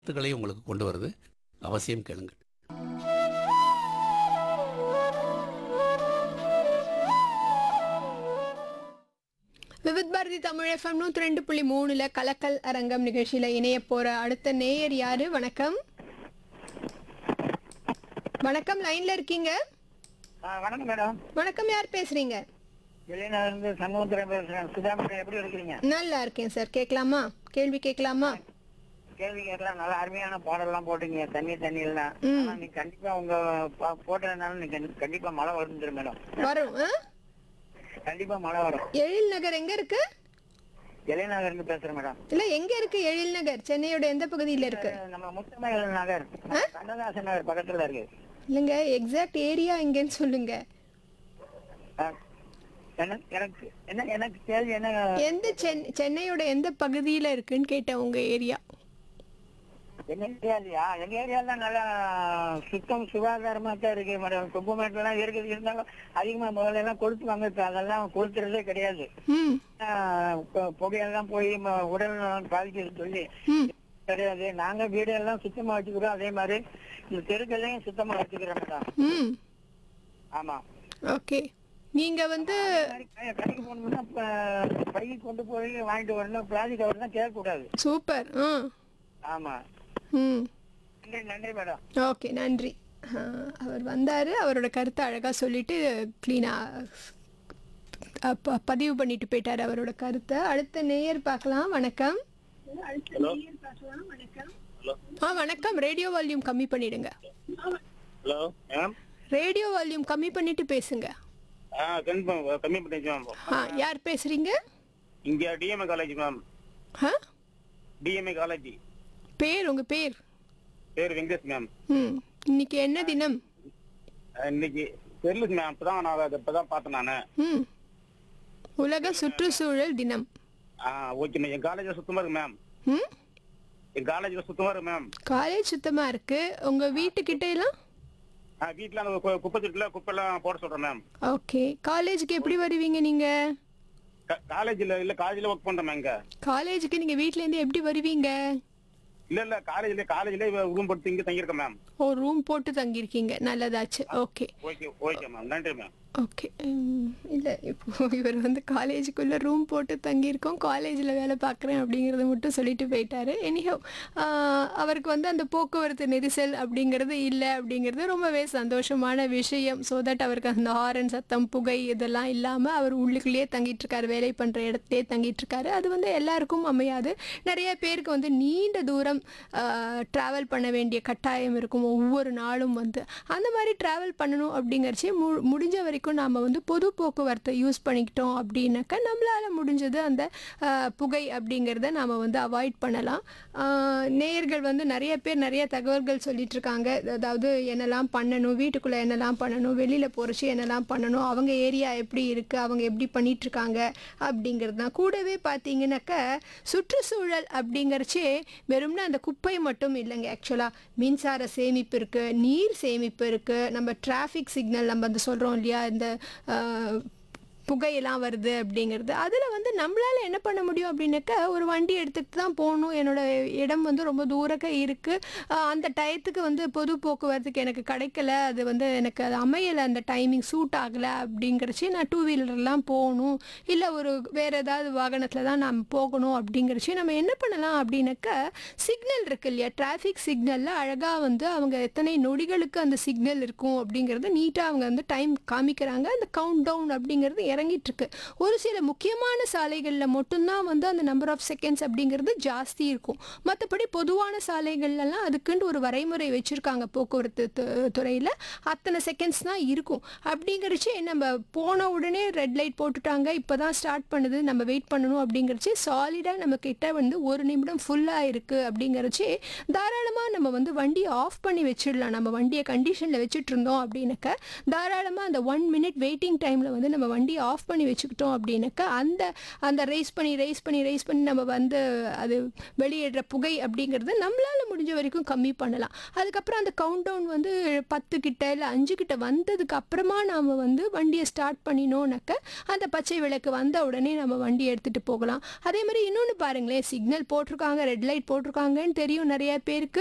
கருத்துக்களையும் உங்களுக்கு கொண்டு வருது அவசியம் கேளுங்கள் விவித் பாரதி தமிழ் எஃப்எம் நூற்றி ரெண்டு புள்ளி மூணுல கலக்கல் அரங்கம் நிகழ்ச்சியில இணைய போற அடுத்த நேயர் யாரு வணக்கம் வணக்கம் லைன்ல இருக்கீங்க ஆ, வணக்கம் மேடம் வணக்கம் யார் பேசுறீங்க வெளியில இருந்து சண்முகத்துறை பேசுறேன் சுதா மேடம் எப்படி இருக்கிறீங்க நல்லா இருக்கேன் சார் கேட்கலாமா கேள்வி கேட்கலாமா கேள்வி கேட்கலாம் நல்லா அருமையான பாடல்லாம் போட்டீங்க தண்ணி தண்ணி எல்லாம் ம். ஆனா நீ கண்டிப்பா உங்க ப- போட்டதுனால நீ கண்டி- கண்டிப்பா மழை வந்துடும் மேடம் வரும் ஆ? கண்டிப்பா மழை வரும் எழில் நகர் எங்க இருக்கு இளையநகர் இருந்து பேசுறேன் மேடம் இல்ல எங்க இருக்கு எழில் நகர் சென்னையோட எந்த பகுதியில இருக்கு நம்ம முத்தமயில் நகர் கண்ணதாசன் நகர் பக்கத்துல இருக்கு இல்லைங்க எக்ஸாக்ட் ஏரியா எங்கன்னு சொல்லுங்க ஆ, எனக்கு எனக்கு என்ன எனக்கு கேள்வி என்ன எந்த சென் சென்னையோட எந்த பகுதியில இருக்குன்னு கேட்டேன் உங்க ஏரியா எங்க ஏரியாலயா எங்க ஏரியால நல்லா சுத்தம் சுகாதாரமா தான் இருக்கு மேடம் குப்பமேட்டுல எல்லாம் இருக்குது இருந்தாலும் அதிகமா முதல்ல எல்லாம் கொளுத்துவாங்க இப்ப அதெல்லாம் கொளுத்துறதே கிடையாது ம் ஆஹ் பு- புகையெல்லாம் போய் ம- உடல் நலம் பாதிக்குது சொல்லி ம் கிடையாது நாங்க வீடு எல்லாம் சுத்தமா வச்சுக்கிறோம் அதே மாதிரி இந்த தெருக்களையும் சுத்தமா வச்சுக்கிறோம் மேடம் ம் ஆமா ஓகே நீங்க வந்து அதே மாதிரி கடை- கடைக்கு போனோம்னா ப- பைக்கு கொண்டு போய் வாங்கிட்டு வரணும் பிளாஸ்டிக் கவர் தான் கேட்கக்கூடாது சூப்பர் ஆ ஆமா ம் நன்றி நன்றி மேடம் ஓகே நன்றி ஆ, அவர் வந்தார் அவரோட கருத்தை அழகாக சொல்லிட்டு க்ளீனாக பதிவு பண்ணிட்டு போயிட்டார் அவரோட கருத்தை அடுத்த நேயர் பார்க்கலாம் வணக்கம் ஆ வணக்கம் ரேடியோ வால்யூம் கம்மி பண்ணிடுங்க ஹலோ மேம் ரேடியோ வால்யூம் கம்மி பண்ணிட்டு பேசுங்க ஆ கன்ஃபார்ம் கம்மி பண்ணிச்சு மேம் ஆ யார் பேசுறீங்க இங்க டிஎம்ஏ காலேஜ் மேம் ஆ டிஎம்ஏ காலேஜ் பேர் உங்க பேர் பேர் வெங்கடேஷ் மேம் ம் இன்னைக்கு என்ன தினம் இன்னைக்கு தெரியல மேம் இப்பதான் நான் அதை இப்பதான் பார்த்தேன் நான் ம் உலக சுற்றுச்சூழல் தினம் ஆ ஓகே மேம் என் காலேஜ்ல சுத்தமா இருக்கு மேம் ம் என் காலேஜ்ல சுத்தமா இருக்கு மேம் காலேஜ் சுத்தமா இருக்கு உங்க வீட்டுக்கிட்ட எல்லாம் ஆ வீட்டுல அந்த கு- குப்பை தொட்டில குப்பை எல்லாம் போட சொல்றேன் மேம் ஓகே காலேஜுக்கு எப்படி வருவீங்க நீங்க காலேஜ்ல இல்ல காலேஜ்ல ஒர்க் பண்றேன் மேம் இங்க காலேஜுக்கு நீங்க வீட்ல இருந்து எப்படி வருவீங்க இல்ல இல்ல காலேஜ்ல காலேஜ்ல ரூம் போட்டு இங்க தங்கியிருக்கேன் மேம் ஓ ரூம் போட்டு தங்கியிருக்கீங்க நல்லதாச்சு ஓகே ஓகே ஓகே மேம் நன்றி மேம் ஓகே இல்லை இப்போ இவர் வந்து காலேஜுக்குள்ளே ரூம் போட்டு தங்கியிருக்கோம் காலேஜில் வேலை பார்க்குறேன் அப்படிங்கிறத மட்டும் சொல்லிட்டு போயிட்டாரு எனிஹோ அவருக்கு வந்து அந்த போக்குவரத்து நெரிசல் அப்படிங்கிறது இல்லை அப்படிங்கிறது ரொம்பவே சந்தோஷமான விஷயம் ஸோ தட் அவருக்கு அந்த ஹாரன் சத்தம் புகை இதெல்லாம் இல்லாமல் அவர் உள்ளுக்குள்ளேயே தங்கிட்டு இருக்காரு வேலை பண்ணுற இடத்துலேயே தங்கிட்டு இருக்காரு அது வந்து எல்லாருக்கும் அமையாது நிறைய பேருக்கு வந்து நீண்ட தூரம் ட்ராவல் பண்ண வேண்டிய கட்டாயம் இருக்கும் ஒவ்வொரு நாளும் வந்து அந்த மாதிரி ட்ராவல் பண்ணணும் அப்படிங்கிறச்சே மு முடிஞ்ச வரைக்கும் நாம் வந்து பொது போக்குவரத்தை யூஸ் பண்ணிக்கிட்டோம் அப்படின்னாக்கா நம்மளால் முடிஞ்சது அந்த ஆஹ், புகை அப்படிங்கிறத நாம் வந்து அவாய்ட் பண்ணலாம் ஆஹ், நேயர்கள் வந்து நிறைய பேர் நிறைய தகவல்கள் சொல்லிட்டு இருக்காங்க அதாவது என்னெல்லாம் பண்ணணும் வீட்டுக்குள்ளே என்னெல்லாம் பண்ணணும் வெளியில் போகிறச்சு என்னெல்லாம் பண்ணணும் அவங்க ஏரியா எப்படி இருக்குது அவங்க எப்படி பண்ணிட்டு இருக்காங்க அப்படிங்கிறது தான் கூடவே பார்த்தீங்கன்னாக்கா சுற்றுச்சூழல் அப்படிங்கிறச்சே வெறும்னா அந்த குப்பை மட்டும் இல்லைங்க ஆக்சுவலாக மின்சார சேமிப்பு இருக்குது நீர் சேமிப்பு இருக்குது நம்ம டிராஃபிக் சிக்னல் நம்ம வந்து சொல்கிறோம் இல்லையா இந்த ஆஹ், புகையெல்லாம் வருது அப்படிங்கிறது அதில் வந்து நம்மளால் என்ன பண்ண முடியும் அப்படின்னாக்கா ஒரு வண்டி எடுத்துகிட்டு தான் போகணும் என்னோட இடம் வந்து ரொம்ப தூரக்க இருக்குது அந்த டயத்துக்கு வந்து பொது போக்குவரத்துக்கு எனக்கு கிடைக்கல அது வந்து எனக்கு அது அமையலை அந்த டைமிங் சூட் ஆகலை அப்படிங்கிறச்சு நான் டூ வீலர்லாம் போகணும் இல்லை ஒரு வேறு ஏதாவது வாகனத்தில் தான் நாம் போகணும் அப்படிங்கிறச்சு நம்ம என்ன பண்ணலாம் அப்படின்னாக்கா சிக்னல் இருக்கு இல்லையா டிராஃபிக் சிக்னலில் அழகாக வந்து அவங்க எத்தனை நொடிகளுக்கு அந்த சிக்னல் இருக்கும் அப்படிங்கிறத நீட்டாக அவங்க வந்து டைம் காமிக்கிறாங்க அந்த கவுண்ட் டவுன் அப்படிங்கிறது இறங்கிட்டு இருக்கு ஒரு சில முக்கியமான சாலைகளில் மட்டும்தான் வந்து அந்த நம்பர் ஆஃப் செகண்ட்ஸ் அப்படிங்கிறது ஜாஸ்தி இருக்கும் மற்றபடி பொதுவான சாலைகள்லாம் அதுக்குன்னு ஒரு வரைமுறை வச்சுருக்காங்க போக்குவரத்து து- துறையில் அத்தனை செகண்ட்ஸ் தான் இருக்கும் அப்படிங்கிறச்சு நம்ம போன உடனே ரெட் லைட் போட்டுட்டாங்க இப்போ தான் ஸ்டார்ட் பண்ணுது நம்ம வெயிட் பண்ணணும் அப்படிங்கிறச்சு சாலிடாக நம்ம கிட்ட வந்து ஒரு நிமிடம் ஃபுல்லாக இருக்குது அப்படிங்கிறச்சு தாராளமாக நம்ம வந்து வண்டியை ஆஃப் பண்ணி வச்சிடலாம் நம்ம வண்டியை கண்டிஷனில் வச்சுட்டு இருந்தோம் அப்படின்னாக்க தாராளமாக அந்த ஒன் மினிட் வெயிட்டிங் டைமில் வந்து நம்ம வண்டியை ஆஃப் பண்ணி வச்சுக்கிட்டோம் அப்படின்னாக்கா அந்த அந்த ரைஸ் பண்ணி ரைஸ் பண்ணி ரைஸ் பண்ணி நம்ம வந்து அது வெளியிடுற புகை அப்படிங்கிறது நம்மளால் முடிஞ்ச வரைக்கும் கம்மி பண்ணலாம் அதுக்கப்புறம் அந்த கவுண்ட் டவுன் வந்து பத்து கிட்ட இல்லை அஞ்சு கிட்ட வந்ததுக்கு அப்புறமா நாம் வந்து வண்டியை ஸ்டார்ட் பண்ணினோன்னாக்க அந்த பச்சை விளக்கு வந்த உடனே நம்ம வண்டி எடுத்துகிட்டு போகலாம் அதே மாதிரி இன்னொன்று பாருங்களேன் சிக்னல் போட்டிருக்காங்க ரெட் லைட் போட்டிருக்காங்கன்னு தெரியும் நிறைய பேருக்கு